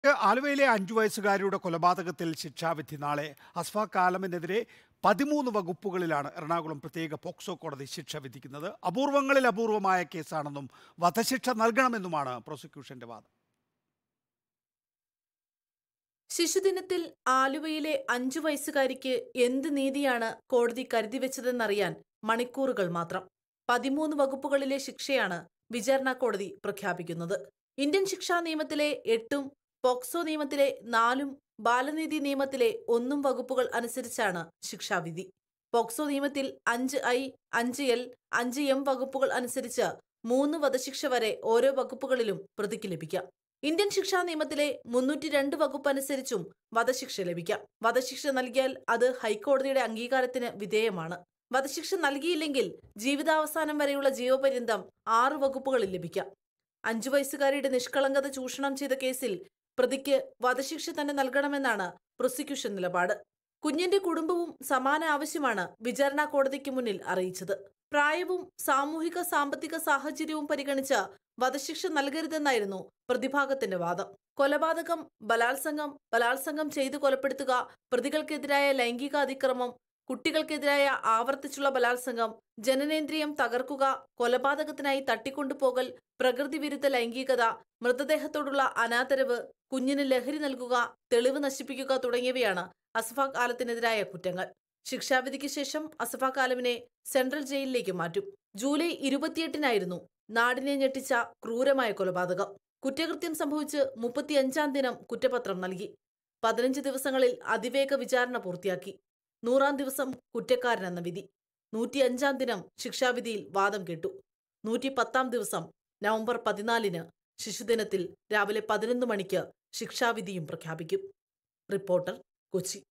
ആലുവയിലെ അഞ്ചു വയസ്സുകാരിയുടെ കൊലപാതകത്തിൽ ശിക്ഷാവിധി നാളെ അസ്ഫാഖ് ആലമിനെതിരെ പതിമൂന്ന് വകുപ്പുകളിലാണ് എറണാകുളം പ്രത്യേക പോക്സോ കോടതി ശിക്ഷ വിധിക്കുന്നത് അപൂർവങ്ങളിൽ അപൂർവമായ കേസാണെന്നും വധശിക്ഷ നൽകണമെന്നുമാണ് പ്രോസിക്യൂഷന്റെ വാദം ശിശുദിനത്തിൽ ആലുവയിലെ അഞ്ചു വയസ്സുകാരിക്ക് എന്ത് നീതിയാണ് കോടതി കരുതിവെച്ചതെന്നറിയാൻ മണിക്കൂറുകൾ മാത്രം പതിമൂന്ന് വകുപ്പുകളിലെ ശിക്ഷയാണ് വിചാരണ കോടതി പ്രഖ്യാപിക്കുന്നത് ഇന്ത്യൻ ശിക്ഷാ നിയമത്തിലെ എട്ടും പോക്സോ നിയമത്തിലെ നാലും ബാലനീതി നിയമത്തിലെ ഒന്നും വകുപ്പുകൾ അനുസരിച്ചാണ് ശിക്ഷാവിധി പോക്സോ നിയമത്തിൽ അഞ്ച് ഐ അഞ്ച് എൽ അഞ്ച് എം വകുപ്പുകൾ അനുസരിച്ച് മൂന്ന് വധശിക്ഷ വരെ ഓരോ വകുപ്പുകളിലും പ്രതിക്ക് ലഭിക്കാം ഇന്ത്യൻ ശിക്ഷാ നിയമത്തിലെ മുന്നൂറ്റി രണ്ട് വകുപ്പ് അനുസരിച്ചും വധശിക്ഷ ലഭിക്കാം വധശിക്ഷ നൽകിയാൽ അത് ഹൈക്കോടതിയുടെ അംഗീകാരത്തിന് വിധേയമാണ് വധശിക്ഷ നൽകിയില്ലെങ്കിൽ ജീവിതാവസാനം വരെയുള്ള ജീവപര്യന്തം ആറ് വകുപ്പുകളിൽ ലഭിക്കാം അഞ്ചു വയസ്സുകാരിയുടെ നിഷ്കളങ്കത ചൂഷണം ചെയ്ത കേസിൽ പ്രതിക്ക് വധശിക്ഷ തന്നെ നൽകണമെന്നാണ് പ്രോസിക്യൂഷൻ നിലപാട് കുഞ്ഞിന്റെ കുടുംബവും സമാന ആവശ്യമാണ് വിചാരണ കോടതിക്ക് മുന്നിൽ അറിയിച്ചത് പ്രായവും സാമൂഹിക സാമ്പത്തിക സാഹചര്യവും പരിഗണിച്ച് വധശിക്ഷ നൽകരുതെന്നായിരുന്നു പ്രതിഭാഗത്തിന്റെ വാദം കൊലപാതകം ബലാത്സംഗം ബലാത്സംഗം ചെയ്തു കൊലപ്പെടുത്തുക പ്രതികൾക്കെതിരായ ലൈംഗിക അതിക്രമം കുട്ടികൾക്കെതിരായ ആവർത്തിച്ചുള്ള ബലാത്സംഗം ജനനേന്ദ്രിയം തകർക്കുക കൊലപാതകത്തിനായി തട്ടിക്കൊണ്ടുപോകൽ പ്രകൃതി വിരുദ്ധ ലൈംഗികത മൃതദേഹത്തോടുള്ള അനാദരവ് കുഞ്ഞിന് ലഹരി നൽകുക തെളിവ് നശിപ്പിക്കുക തുടങ്ങിയവയാണ് അസ്ഫാഖ് ആലത്തിനെതിരായ കുറ്റങ്ങൾ ശിക്ഷാവിധിക്ക് ശേഷം അസ്ഫാഖ് ആലമിനെ സെൻട്രൽ ജയിലിലേക്ക് മാറ്റും ജൂലൈ ഇരുപത്തിയെട്ടിനായിരുന്നു നാടിനെ ഞെട്ടിച്ച ക്രൂരമായ കൊലപാതകം കുറ്റകൃത്യം സംഭവിച്ച് മുപ്പത്തിയഞ്ചാം ദിനം കുറ്റപത്രം നൽകി പതിനഞ്ച് ദിവസങ്ങളിൽ അതിവേഗ വിചാരണ പൂർത്തിയാക്കി നൂറാം ദിവസം കുറ്റക്കാരനെന്ന വിധി നൂറ്റിയഞ്ചാം ദിനം ശിക്ഷാവിധിയിൽ വാദം കേട്ടു നൂറ്റി പത്താം ദിവസം നവംബർ പതിനാലിന് ശിശുദിനത്തിൽ രാവിലെ പതിനൊന്ന് മണിക്ക് ശിക്ഷാവിധിയും പ്രഖ്യാപിക്കും റിപ്പോർട്ടർ കൊച്ചി